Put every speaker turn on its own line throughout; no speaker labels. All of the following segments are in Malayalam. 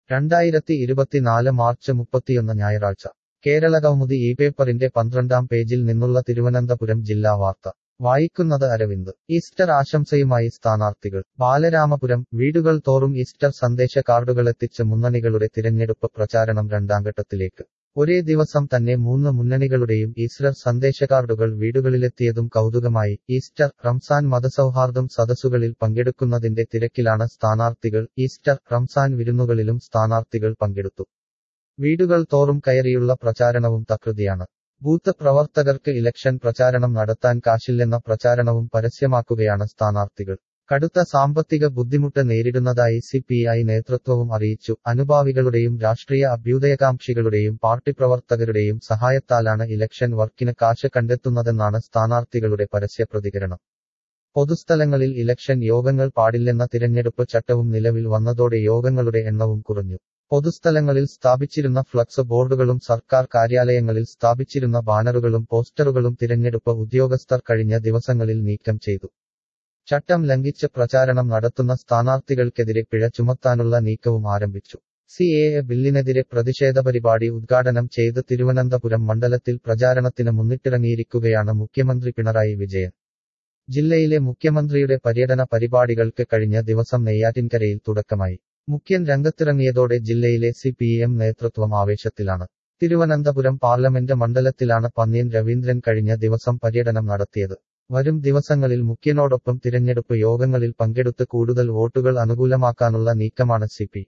രണ്ടായിരത്തി ഇരുപത്തിനാല് മാർച്ച് മുപ്പത്തിയൊന്ന് ഞായറാഴ്ച കേരള കൗമുദി ഈ പേപ്പറിന്റെ പന്ത്രണ്ടാം പേജിൽ നിന്നുള്ള തിരുവനന്തപുരം ജില്ലാ വാർത്ത വായിക്കുന്നത് അരവിന്ദ് ഈസ്റ്റർ ആശംസയുമായി സ്ഥാനാർത്ഥികൾ ബാലരാമപുരം വീടുകൾ തോറും ഈസ്റ്റർ സന്ദേശ കാർഡുകളെത്തിച്ച് മുന്നണികളുടെ തിരഞ്ഞെടുപ്പ് പ്രചാരണം രണ്ടാംഘട്ടത്തിലേക്ക് ഒരേ ദിവസം തന്നെ മൂന്ന് മുന്നണികളുടെയും ഈസ്റ്റർ സന്ദേശകാർഡുകൾ വീടുകളിലെത്തിയതും കൗതുകമായി ഈസ്റ്റർ റംസാൻ മതസൗഹാർദ്ദം സദസ്സുകളിൽ പങ്കെടുക്കുന്നതിന്റെ തിരക്കിലാണ് സ്ഥാനാർത്ഥികൾ ഈസ്റ്റർ റംസാൻ വിരുന്നുകളിലും സ്ഥാനാർത്ഥികൾ പങ്കെടുത്തു വീടുകൾ തോറും കയറിയുള്ള പ്രചാരണവും തകൃതിയാണ് ബൂത്ത് പ്രവർത്തകർക്ക് ഇലക്ഷൻ പ്രചാരണം നടത്താൻ കാശില്ലെന്ന പ്രചാരണവും പരസ്യമാക്കുകയാണ് സ്ഥാനാർത്ഥികൾ കടുത്ത സാമ്പത്തിക ബുദ്ധിമുട്ട് നേരിടുന്നതായി സി പി ഐ നേതൃത്വവും അറിയിച്ചു അനുഭാവികളുടെയും രാഷ്ട്രീയ അഭ്യുദയകാംക്ഷികളുടെയും പാർട്ടി പ്രവർത്തകരുടെയും സഹായത്താലാണ് ഇലക്ഷൻ വർക്കിന് കാശ് കണ്ടെത്തുന്നതെന്നാണ് സ്ഥാനാർത്ഥികളുടെ പരസ്യ പ്രതികരണം പൊതുസ്ഥലങ്ങളിൽ ഇലക്ഷൻ യോഗങ്ങൾ പാടില്ലെന്ന തിരഞ്ഞെടുപ്പ് ചട്ടവും നിലവിൽ വന്നതോടെ യോഗങ്ങളുടെ എണ്ണവും കുറഞ്ഞു പൊതുസ്ഥലങ്ങളിൽ സ്ഥാപിച്ചിരുന്ന ഫ്ലക്സ് ബോർഡുകളും സർക്കാർ കാര്യാലയങ്ങളിൽ സ്ഥാപിച്ചിരുന്ന ബാനറുകളും പോസ്റ്ററുകളും തിരഞ്ഞെടുപ്പ് ഉദ്യോഗസ്ഥർ കഴിഞ്ഞ ദിവസങ്ങളിൽ നീക്കം ചെയ്തു ചട്ടം ലംഘിച്ച് പ്രചാരണം നടത്തുന്ന സ്ഥാനാർത്ഥികൾക്കെതിരെ പിഴ ചുമത്താനുള്ള നീക്കവും ആരംഭിച്ചു സി എ എ ബില്ലിനെതിരെ പ്രതിഷേധ പരിപാടി ഉദ്ഘാടനം ചെയ്ത് തിരുവനന്തപുരം മണ്ഡലത്തിൽ പ്രചാരണത്തിന് മുന്നിട്ടിറങ്ങിയിരിക്കുകയാണ് മുഖ്യമന്ത്രി പിണറായി വിജയൻ ജില്ലയിലെ മുഖ്യമന്ത്രിയുടെ പര്യടന പരിപാടികൾക്ക് കഴിഞ്ഞ ദിവസം നെയ്യാറ്റിൻകരയിൽ തുടക്കമായി മുഖ്യൻ രംഗത്തിറങ്ങിയതോടെ ജില്ലയിലെ സി പി എം നേതൃത്വം ആവേശത്തിലാണ് തിരുവനന്തപുരം പാർലമെന്റ് മണ്ഡലത്തിലാണ് പന്ന്യൻ രവീന്ദ്രൻ കഴിഞ്ഞ ദിവസം പര്യടനം നടത്തിയത് വരും ദിവസങ്ങളിൽ മുഖ്യനോടൊപ്പം തിരഞ്ഞെടുപ്പ് യോഗങ്ങളിൽ പങ്കെടുത്ത് കൂടുതൽ വോട്ടുകൾ അനുകൂലമാക്കാനുള്ള നീക്കമാണ് സി പി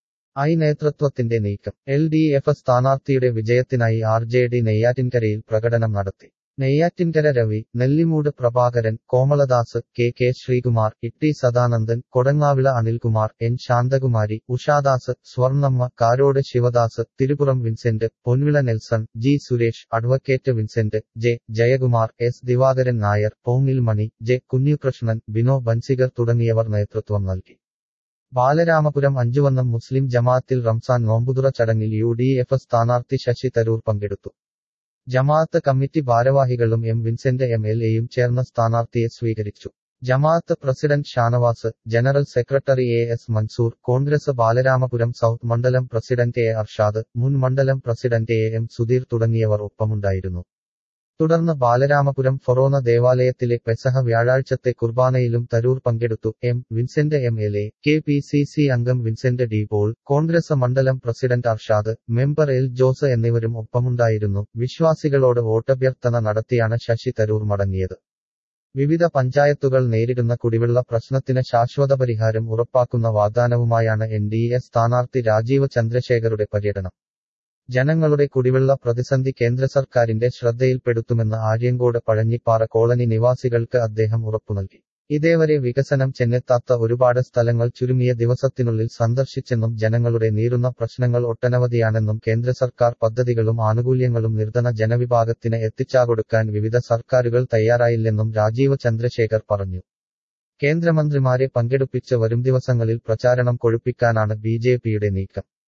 ഐ നേതൃത്വത്തിന്റെ നീക്കം എൽ ഡി എഫ് സ്ഥാനാർത്ഥിയുടെ വിജയത്തിനായി ആർ ജെ ഡി നെയ്യാറ്റിൻകരയിൽ പ്രകടനം നടത്തി Neyyattinkara Ravi Nellimoodu Prabhakaran Komaladas K K Sreekumar Itty Sadanandan Kodangavila Anilkumar N Santhakumari Ushadas Swarnamma Karode Sivadas Thirupuram Vincent Ponvila Nelson G Suresh advocate Vincent J Jayakumar S Divakaran Nair Pongil Mani J Kunhikrishnan Bino Benziger തുടങ്ങിയവർ നേതൃത്വം നൽകി ബാലരാമപുരം അഞ്ചുവന്നം മുസ്ലിം ജമാഅത്തിൽ റംസാൻ നോമ്പുതുറ ചടങ്ങിൽ യു ഡി എഫ് സ്ഥാനാർത്ഥി ശശി തരൂർ പങ്കെടുത്തു ജമാഅത്ത് കമ്മിറ്റി ഭാരവാഹികളും എം വിൻസെന്റ് എം എൽ എയും ചേർന്ന സ്ഥാനാർത്ഥിയെ സ്വീകരിച്ചു Jamaat president Shanavas general secretary A S Mansoor Congress Balaramapuram south മണ്ഡലം പ്രസിഡന്റ് എ അർഷാദ് മുൻ മണ്ഡലം പ്രസിഡന്റ് എ എം സുധീർ തുടങ്ങിയവർ ഒപ്പമുണ്ടായിരുന്നു തുടർന്ന് ബാലരാമപുരം ഫൊറോന ദേവാലയത്തിലെ പെസഹ വ്യാഴാഴ്ചത്തെ കുർബാനയിലും തരൂർ പങ്കെടുത്തു M Vincent M L A K P C C അംഗം വിൻസെന്റ് ഡി പോൾ കോൺഗ്രസ് മണ്ഡലം president Arshad member L Jose എന്നിവരും ഒപ്പമുണ്ടായിരുന്നു വിശ്വാസികളോട് വോട്ടഭ്യർത്ഥന നടത്തിയാണ് ശശി തരൂർ മടങ്ങിയത് വിവിധ പഞ്ചായത്തുകൾ നേരിടുന്ന കുടിവെള്ള പ്രശ്നത്തിന് ശാശ്വത പരിഹാരം ഉറപ്പാക്കുന്ന വാഗ്ദാനവുമായാണ് എൻ ഡി എ സ്ഥാനാർത്ഥി രാജീവ് ചന്ദ്രശേഖറുടെ പര്യടനം ജനങ്ങളുടെ കുടിവെള്ള പ്രതിസന്ധി കേന്ദ്ര സർക്കാരിന്റെ ശ്രദ്ധയിൽപ്പെടുത്തുമെന്ന് ആര്യങ്കോട് പഴഞ്ഞിപ്പാറ കോളനി നിവാസികൾക്ക് അദ്ദേഹം ഉറപ്പു നൽകി ഇതേവരെ വികസനം ചെന്നെത്താത്ത ഒരുപാട് സ്ഥലങ്ങൾ ചുരുങ്ങിയ ദിവസത്തിനുള്ളിൽ സന്ദർശിച്ചെന്നും ജനങ്ങളുടെ നീറുന്ന പ്രശ്നങ്ങൾ ഒട്ടനവധിയാണെന്നും കേന്ദ്ര സർക്കാർ പദ്ധതികളും ആനുകൂല്യങ്ങളും നിർധന ജനവിഭാഗത്തിന് എത്തിച്ചാകൊടുക്കാൻ വിവിധ സർക്കാരുകൾ തയ്യാറായില്ലെന്നും രാജീവ് ചന്ദ്രശേഖർ പറഞ്ഞു കേന്ദ്രമന്ത്രിമാരെ പങ്കെടുപ്പിച്ച് വരും ദിവസങ്ങളിൽ പ്രചാരണം കൊഴുപ്പിക്കാനാണ് ബി നീക്കം